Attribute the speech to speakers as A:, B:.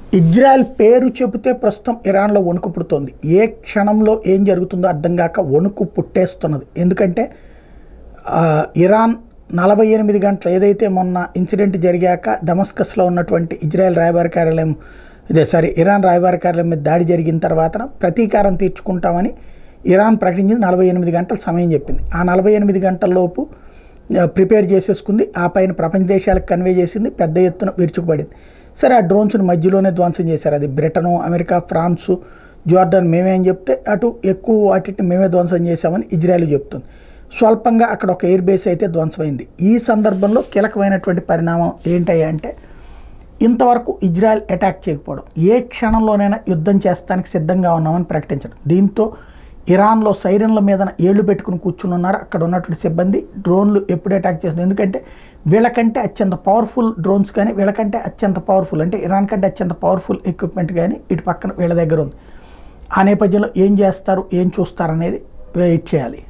A: Israel పేరు చెబితే ప్రస్తుతం ఇరాన్లో వణుకు పుడుతోంది ఏ క్షణంలో ఏం జరుగుతుందో అర్థం కాక వణుకు పుట్టేస్తున్నది ఎందుకంటే ఆ, ఇరాన్ నలభై ఎనిమిది గంటలు ఏదైతే మొన్న ఇన్సిడెంట్ జరిగాక డమస్కస్లో ఉన్నటువంటి ఇజ్రాయెల్ రాయబార కార్యాలయం ఇదే సారీ ఇరాన్ రాయబార కార్యాలయం మీద దాడి జరిగిన తర్వాత ప్రతీకారం తీర్చుకుంటామని ఇరాన్ ప్రకటించింది నలభై ఎనిమిది గంటల సమయం చెప్పింది ఆ నలభై ఎనిమిది గంటల్లోపు ఆ, ప్రిపేర్ చేసేసుకుంది ఆ పైన ప్రపంచ దేశాలకు కన్వే చేసింది పెద్ద ఎత్తున విరుచుకుపడింది సరే ఆ డ్రోన్స్ని మధ్యలోనే ధ్వంసం చేశారు అది బ్రిటను అమెరికా ఫ్రాన్సు జార్డన్ మేమేం చెప్తే అటు ఎక్కువ వాటిని మేమే ధ్వంసం చేశామని ఇజ్రాయెల్ చెప్తుంది స్వల్పంగా అక్కడ ఒక ఎయిర్ బేస్ అయితే ధ్వంసమైంది ఈ సందర్భంలో కీలకమైనటువంటి పరిణామం ఏంటయ్యా అంటే ఇంతవరకు ఇజ్రాయెల్ అటాక్ చేయకపోవడం ఏ క్షణంలోనైనా యుద్ధం చేస్తానికి సిద్ధంగా ఉన్నామని ప్రకటించడం దీంతో ఇరాన్లో సైరన్ల మీద ఏళ్లు పెట్టుకుని కూర్చుని ఉన్నారు అక్కడ ఉన్నటువంటి సిబ్బంది డ్రోన్లు ఎప్పుడు అటాక్ చేస్తుంది ఎందుకంటే వీళ్ళకంటే అత్యంత పవర్ఫుల్ డ్రోన్స్ కానీ వీళ్ళకంటే అత్యంత పవర్ఫుల్ అంటే ఇరాన్ కంటే అత్యంత పవర్ఫుల్ ఎక్విప్మెంట్ కానీ ఇటు పక్కన వీళ్ళ దగ్గర ఉంది ఆ నేపథ్యంలో ఏం చేస్తారు ఏం చూస్తారు అనేది వెయిట్ చేయాలి